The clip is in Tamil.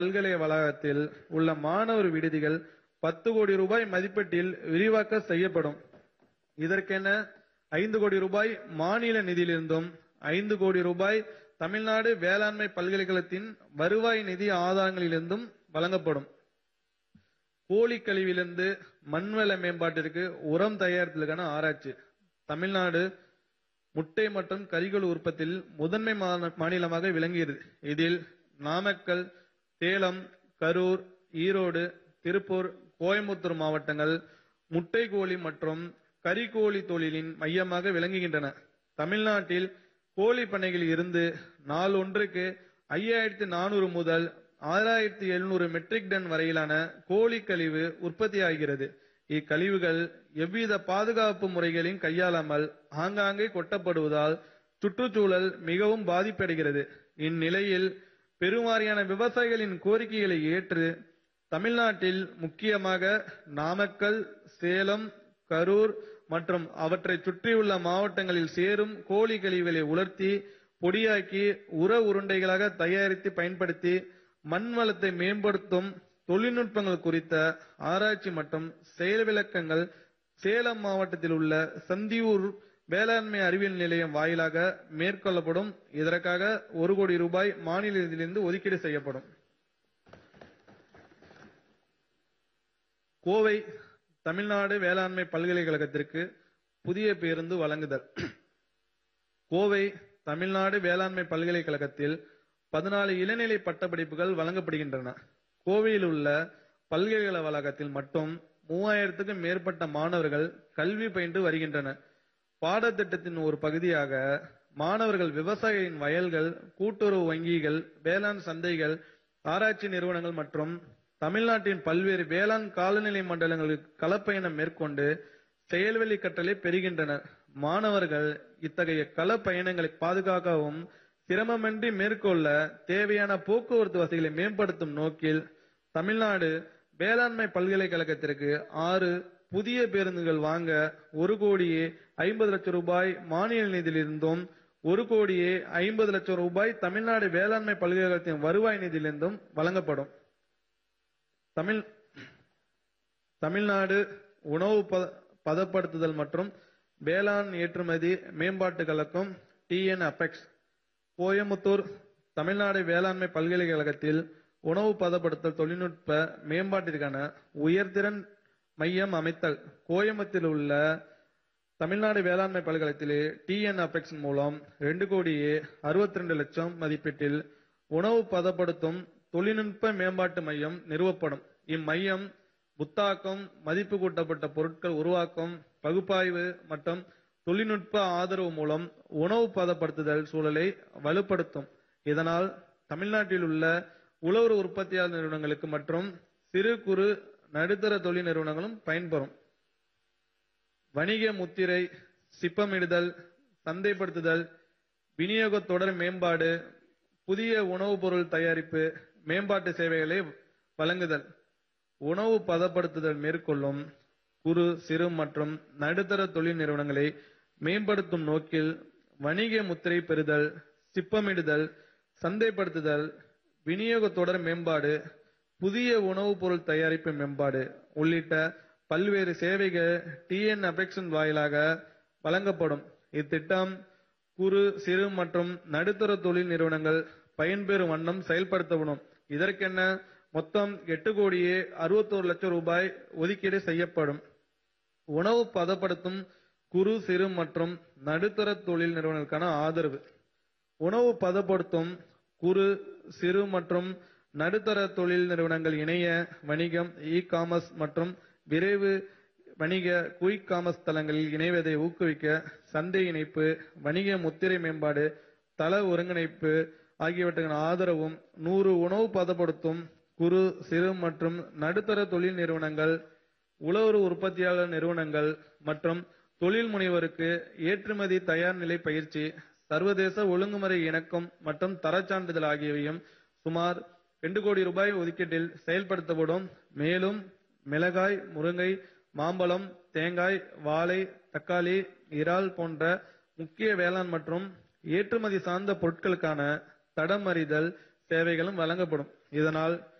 பல்கலை வளாகத்தில் உள்ள மாணவர் விடுதிகள் பத்து கோடி ரூபாய் மதிப்பீட்டில் விரிவாக்கம் செய்யப்படும் இதற்கென ஐந்து கோடி ரூபாய் மாநில நிதியிலிருந்தும் ஐந்து கோடி ரூபாய் தமிழ்நாடு வேளாண்மை பல்கலைக்கழகத்தின் வருவாய் நிதி ஆதாரங்களிலிருந்தும் வழங்கப்படும் கோழி கழிவிலிருந்து மண்வள மேம்பாட்டிற்கு உரம் தயாரித்தலுக்கான ஆராய்ச்சி தமிழ்நாடு முட்டை மற்றும் கறிகள் உற்பத்தியில் முதன்மை மா- மாநிலமாக விளங்குகிறது இதில் நாமக்கல் சேலம் கரூர் ஈரோடு திருப்பூர் கோயம்புத்தூர் மாவட்டங்கள் முட்டை கோழி மற்றும் கறிக்கோழி தொழிலின் மையமாக விளங்குகின்றன தமிழ்நாட்டில் கோழி பண்ணைகளில் இருந்து நாள் ஒன்றுக்கு ஐயாயிரத்தி நானூறு முதல் ஆறாயிரத்தி எழுநூறு மெட்ரிக் டன் வரையிலான கோழி கழிவு உற்பத்தியாகிறது இக்கழிவுகள் எவ்வித பாதுகாப்பு முறைகளையும் கையாளாமல் ஆங்காங்கே கொட்டப்படுவதால் சுற்றுச்சூழல் மிகவும் பாதிப்படைகிறது இந்நிலையில் பெருவாரியான விவசாயிகளின் கோரிக்கைகளை ஏற்று தமிழ்நாட்டில் முக்கியமாக நாமக்கல் சேலம் கரூர் மற்றும் அவற்றை சுற்றியுள்ள மாவட்டங்களில் சேரும் கோழி கழிவுகளை உலர்த்தி பொடியாக்கி உர உருண்டைகளாக தயாரித்து பயன்படுத்தி மண் வளத்தை மேம்படுத்தும் தொழில்நுட்பங்கள் குறித்த ஆராய்ச்சி மற்றும் செயல் விளக்கங்கள் சேலம் மாவட்டத்தில் உள்ள சந்தியூர் வேளாண்மை அறிவியல் நிலையம் வாயிலாக மேற்கொள்ளப்படும் இதற்காக ஒரு கோடி ரூபாய் மாநில நிதியிலிருந்து ஒதுக்கீடு செய்யப்படும் கோவை தமிழ்நாடு வேளாண்மை பல்கலைக்கழகத்திற்கு புதிய பேருந்து வழங்குதல் கோவை தமிழ்நாடு வேளாண்மை பல்கலைக்கழகத்தில் பதினாலு இளநிலை பட்டப்படிப்புகள் வழங்கப்படுகின்றன கோவையில் உள்ள பல்கலைக்கழக வளாகத்தில் மட்டும் மூவாயிரத்துக்கும் மேற்பட்ட மாணவர்கள் கல்வி பயின்று வருகின்றனர் பாடத்திட்டத்தின் ஒரு பகுதியாக மாணவர்கள் விவசாயிகளின் வயல்கள் கூட்டுறவு வங்கிகள் வேளாண் சந்தைகள் ஆராய்ச்சி நிறுவனங்கள் மற்றும் தமிழ்நாட்டின் பல்வேறு வேளாண் காலநிலை மண்டலங்களுக்கு களப்பயணம் மேற்கொண்டு செயல்வெளி கற்றலை பெறுகின்றனர் மாணவர்கள் இத்தகைய கள பயணங்களை பாதுகாக்கவும் சிரமமின்றி மேற்கொள்ள தேவையான போக்குவரத்து வசதிகளை மேம்படுத்தும் நோக்கில் தமிழ்நாடு வேளாண்மை பல்கலைக்கழகத்திற்கு ஆறு புதிய பேருந்துகள் வாங்க ஒரு கோடியே ஐம்பது லட்சம் ரூபாய் மானிய நிதியிலிருந்தும் ஒரு கோடியே ஐம்பது லட்சம் ரூபாய் தமிழ்நாடு வேளாண்மை பல்கலைக்கழகத்தின் வருவாய் நிதியிலிருந்தும் வழங்கப்படும் தமிழ் தமிழ்நாடு உணவு பத- பதப்படுத்துதல் மற்றும் வேளாண் ஏற்றுமதி மேம்பாட்டு கழகம் டிஎன் அபெக்ஸ் கோயமுத்தூர் தமிழ்நாடு வேளாண்மை பல்கலைக்கழகத்தில் உணவு பதப்படுத்தல் தொழில்நுட்ப மேம்பாட்டிற்கான உயர்திறன் மையம் அமைத்தல் கோயம்புத்தூரில் உள்ள தமிழ்நாடு வேளாண்மை பல்கலைக்கழகத்திலே டிஎன் அபெக்ஸ் மூலம் ரெண்டு கோடியே அறுபத்தி ரெண்டு லட்சம் மதிப்பீட்டில் உணவு பதப்படுத்தும் தொழில்நுட்ப மேம்பாட்டு மையம் நிறுவப்படும் இம்மையம் புத்தாக்கம் மதிப்பு கூட்டப்பட்ட பொருட்கள் உருவாக்கம் பகுப்பாய்வு மற்றும் தொழில்நுட்ப ஆதரவு மூலம் உணவு பதப்படுத்துதல் சூழலை வலுப்படுத்தும் இதனால் தமிழ்நாட்டில் உள்ள உழவர் உற்பத்தியாளர் நிறுவனங்களுக்கு மற்றும் சிறு குறு நடுத்தர தொழில் நிறுவனங்களும் பயன்பெறும் வணிக முத்திரை சிப்பமிடுதல் சந்தைப்படுத்துதல் விநியோக தொடர் மேம்பாடு புதிய உணவுப் பொருள் தயாரிப்பு மேம்பாட்டு சேவைகளை வழங்குதல் உணவு பதப்படுத்துதல் மேற்கொள்ளும் குறு சிறு மற்றும் நடுத்தர தொழில் நிறுவனங்களை மேம்படுத்தும் நோக்கில் வணிக முத்திரை பெறுதல் சிப்பமிடுதல் சந்தைப்படுத்துதல் விநியோக தொடர் மேம்பாடு புதிய உணவுப் பொருள் தயாரிப்பு மேம்பாடு உள்ளிட்ட பல்வேறு சேவைகள் டிஎன் அபெக்ஷன் வாயிலாக வழங்கப்படும் இத்திட்டம் குறு சிறு மற்றும் நடுத்தர தொழில் நிறுவனங்கள் பயன்பெறும் வண்ணம் செயல்படுத்தப்படும் இதற்கென மொத்தம் எட்டு கோடியே அறுபத்தோரு லட்சம் ரூபாய் ஒதுக்கீடு செய்யப்படும் உணவு பதப்படுத்தும் குறு சிறு மற்றும் நடுத்தர தொழில் நிறுவனங்களுக்கான ஆதரவு உணவு பதப்படுத்தும் குறு சிறு மற்றும் நடுத்தர தொழில் நிறுவனங்கள் இணைய வணிகம் இ காமர்ஸ் மற்றும் விரைவு வணிக குயிக் காமர்ஸ் தளங்களில் இணைவதை ஊக்குவிக்க சந்தை இணைப்பு வணிக முத்திரை மேம்பாடு தள ஒருங்கிணைப்பு ஆகியவற்றின் ஆதரவும் நூறு உணவு பதப்படுத்தும் குறு சிறு மற்றும் நடுத்தர தொழில் நிறுவனங்கள் உழவர் உற்பத்தியாளர் நிறுவனங்கள் மற்றும் தொழில் முனைவோருக்கு ஏற்றுமதி தயார் நிலை பயிற்சி சர்வதேச ஒழுங்குமுறை இணக்கம் மற்றும் தரச்சான்றிதழ் ஆகியவையும் சுமார் ரெண்டு கோடி ரூபாய் ஒதுக்கீட்டில் செயல்படுத்தப்படும் மேலும் மிளகாய் முருங்கை மாம்பழம் தேங்காய் வாழை தக்காளி இறால் போன்ற முக்கிய வேளாண் மற்றும் ஏற்றுமதி சார்ந்த பொருட்களுக்கான தடம் அறிதல் சேவைகளும் வழங்கப்படும் இதனால்